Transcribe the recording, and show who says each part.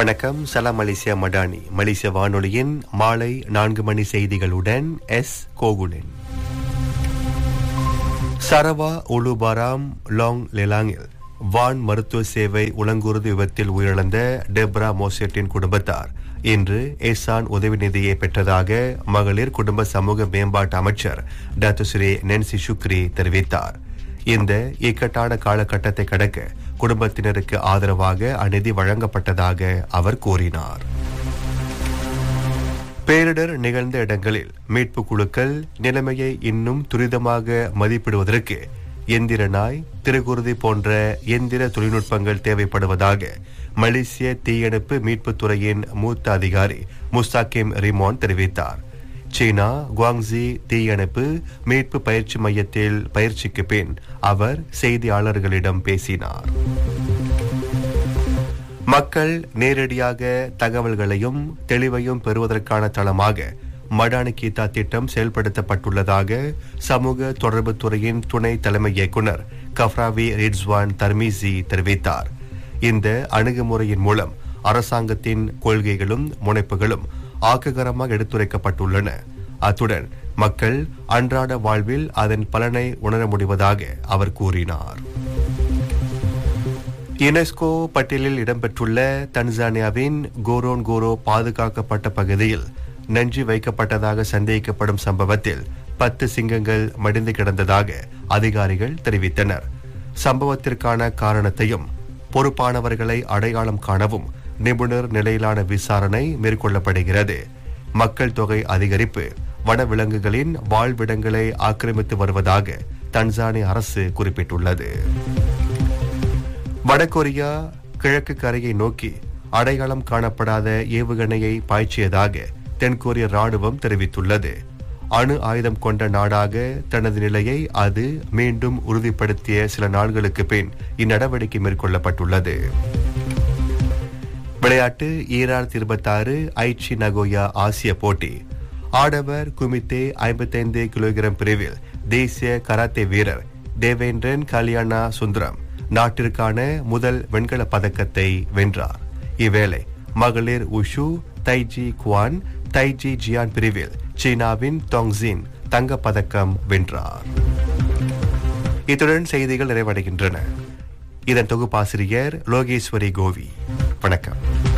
Speaker 1: வணக்கம் சலாம் மலேசியா மடானி மலேசிய வானொலியின் மாலை நான்கு மணி செய்திகளுடன் S Gokulan Sarawak Ulu Baram Long லெலாங்கில் வான் மருத்துவ சேவை உலங்குருது விபத்தில் உயிரிழந்த டெப்ரா மோசெட்டின் குடும்பத்தார் இன்று ஏசான் உதவி நிதியை பெற்றதாக மகளிர் குடும்ப சமூக மேம்பாட்டு அமைச்சர் டாக்டர் ஸ்ரீ நென்சி சுக்ரி தெரிவித்தார் இந்த இக்கட்டான காலகட்டத்தை கடக்க குடும்பத்தினருக்கு ஆதரவாக அந்நிதி வழங்கப்பட்டதாக அவர் கூறினார் பேரிடர் நிகழ்ந்த இடங்களில் மீட்பு குழுக்கள் நிலைமையை இன்னும் துரிதமாக மதிப்பிடுவதற்கு எந்திர நாய் திருகுருதி போன்ற எந்திர தொழில்நுட்பங்கள் தேவைப்படுவதாக மலேசிய தீயணைப்பு மீட்புத் துறையின் மூத்த அதிகாரி முஸ்தாகிம் ரிமோன் தெரிவித்தார் சீனா குவாங்ஸி தீயணைப்பு மீட்பு பயிற்சி மையத்தில் பயிற்சிக்கு பின் அவர் செய்தியாளர்களிடம் பேசினார் மக்கள் நேரடியாக தகவல்களையும் தெளிவையும் பெறுவதற்கான தளமாக மடானி கீதா திட்டம் செயல்படுத்தப்பட்டுள்ளதாக சமூக தொடர்புத் துறையின் துணை தலைமை இயக்குனர் கஃப்ராவி ரிட்ஸ்வான் தர்மீசி தெரிவித்தார் இந்த அணுகுமுறையின் மூலம் அரசாங்கத்தின் கொள்கைகளும் முனைப்புகளும் ஆக்ககரமாக எடுத்துரைக்கப்பட்டுள்ளன அத்துடன் மக்கள் அன்றாட வாழ்வில் அதன் பலனை உணர முடிவதாக அவர் கூறினார் யுனெஸ்கோ பட்டியலில் இடம்பெற்றுள்ள தன்சானியாவின் கோரோன் கோரோ பாதுகாக்கப்பட்ட பகுதியில் நஞ்சு வைக்கப்பட்டதாக சந்தேகிக்கப்படும் சம்பவத்தில் பத்து சிங்கங்கள் மடிந்து கிடந்ததாக அதிகாரிகள் தெரிவித்தனர் சம்பவத்திற்கான காரணத்தையும் பொறுப்பானவர்களை அடையாளம் காணவும் நிபுணர் நிலையிலான விசாரணை மேற்கொள்ளப்படுகிறது மக்கள் தொகை அதிகரிப்பு வனவிலங்குகளின் வாழ்விடங்களை ஆக்கிரமித்து வருவதாக தன்சானிய அரசு குறிப்பிட்டுள்ளது வடகொரியா கிழக்கு கரையை நோக்கி அடையாளம் காணப்படாத ஏவுகணையை பாய்ச்சியதாக தென்கொரிய ராணுவம் தெரிவித்துள்ளது அணு ஆயுதம் கொண்ட நாடாக தனது நிலையை அது மீண்டும் உறுதிப்படுத்திய சில நாட்களுக்கு பின் இந்நடவடிக்கை மேற்கொள்ளப்பட்டுள்ளது விளையாட்டு ஈராயிரத்தி இருபத்தாறு ஐச்சி நகோயா ஆசிய போட்டி ஆடவர் குமித்தே ஐம்பத்தைந்து கிலோகிராம் பிரிவில் தேசிய கராத்தே வீரர் தேவேந்திரன் கல்யாணா சுந்தரம் நாட்டிற்கான முதல் வெண்கல பதக்கத்தை வென்றார் இவ்வேளை மகளிர் உஷு தைஜி குவான் தைஜி ஜியான் பிரிவில் சீனாவின் தொங்ஸின் தங்கப் பதக்கம் வென்றார் இத்துடன் செய்திகள் நிறைவடைகின்றன இதன் தொகுப்பாசிரியர் லோகேஸ்வரி கோவி வணக்கம்